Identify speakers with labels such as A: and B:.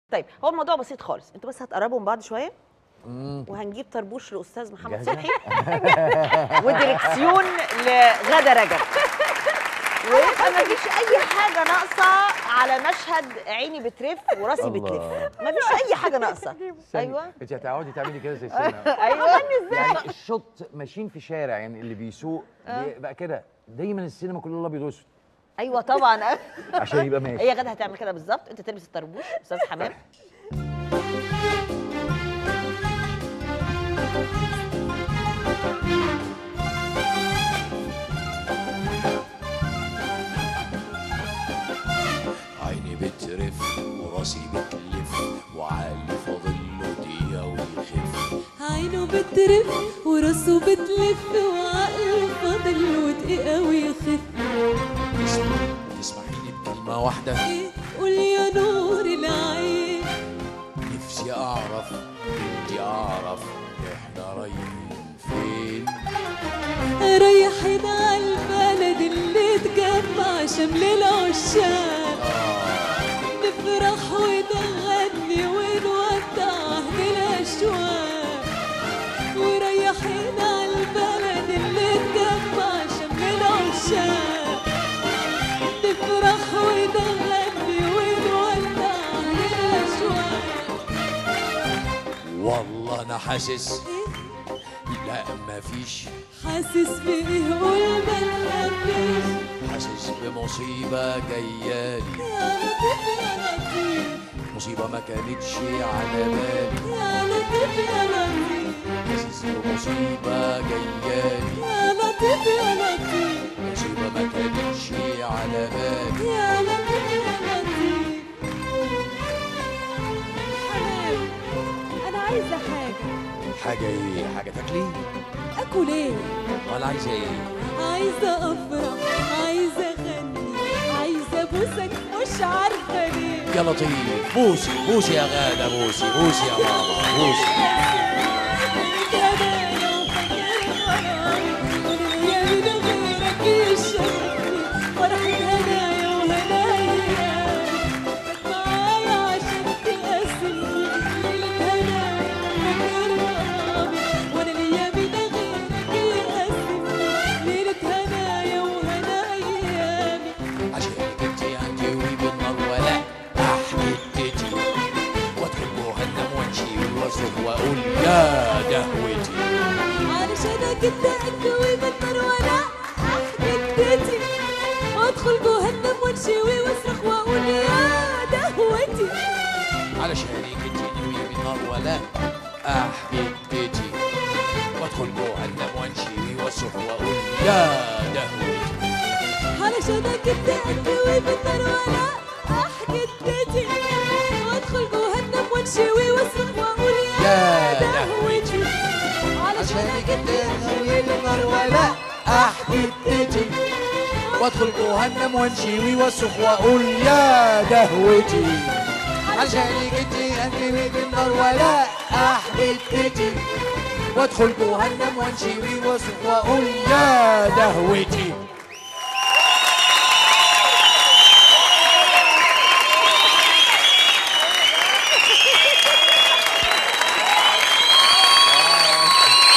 A: طيب هو الموضوع بسيط خالص انتوا بس هتقربوا من بعض شويه وهنجيب طربوش لاستاذ محمد
B: جاهزة؟
A: فتحي وديركسيون لغدا رجب ويبقى ما فيش اي حاجه ناقصه على مشهد عيني بترف وراسي
B: الله.
A: بتلف ما فيش اي حاجه ناقصه ايوه
B: انت هتقعدي تعملي كده زي السينما
A: ايوه
B: يعني الشوط ماشيين في شارع يعني اللي بيسوق بيبقى كده دايما السينما كلها ابيض واسود
A: ايوه طبعا
B: عشان يبقى ماشي
A: هي غدا هتعمل كده بالظبط انت تلبس الطربوش استاذ حمام
C: عيني بترف وراسي بتلف وعقلي فاضل له دقيقة ويخف
D: عينه بترف وراسه بتلف وعقله فاضل له دقيقة ويخف
C: تسمع- تسمحيلي بكلمة واحدة
D: إيه قول يا نور العين
C: نفسي أعرف بدي أعرف إحنا رايحين فين
D: رايحين على البلد اللي تجمع شمل العشاق نفرح ونغني ونودع أهل الأشواق ورايحين على البلد اللي تجمع شمل العشاق نفرح ونغني ونودع أهل الأشواق
C: والله أنا حاسس
D: إيه
C: لا مفيش
D: حاسس بإيه قول ما تخافيش
C: حاسس بمصيبة جايالي
D: يا لطيف يا لطيف
C: مصيبة ما كانتش على بالي
D: يا لطيف يا لطيف
C: حاسس بمصيبة جايالي
D: يا لطيف يا لطيف
C: مصيبة ما كانتش على بالي
D: يا لطيف يا لطيف حنان أنا عايزة حاجة
C: حاجة إيه؟ حاجة تاكلي؟
D: أكل إيه؟
C: ولا عايزة إيه؟
D: عايزة أفرح عايزة أغني عايزة أبوسك مش عارفة ليه
C: يا لطيف بوسي بوسي يا غادة بوسي بوسي يا ماما بوسي عشانك انت عندي وبالنار ولا احدتي وادخل جهنم وامشي واصرخ واقول يا دهوتي
D: علشانك انت اكوي بالنار وانا احددتي وادخل جهنم وانشوي واصرخ واقول يا دهوتي
C: علشانك انت نوي بالنار ولا احدتي وادخل جهنم وامشي واصرخ واقول يا دهوتي
D: علشانك انت اكوي بالنار وانا احددتي وادخل جهنم وانشوي واصرخ واقول يا
C: يا
D: دهوتي
C: عشانك انت نوي بالنار ولا احدتي وادخل جهنم وانشوي واصرخ واقول يا دهوتي عشانك انت انكوي بالنار ولا احدتي وادخل جهنم وانشوي واصرخ واقول يا دهوتي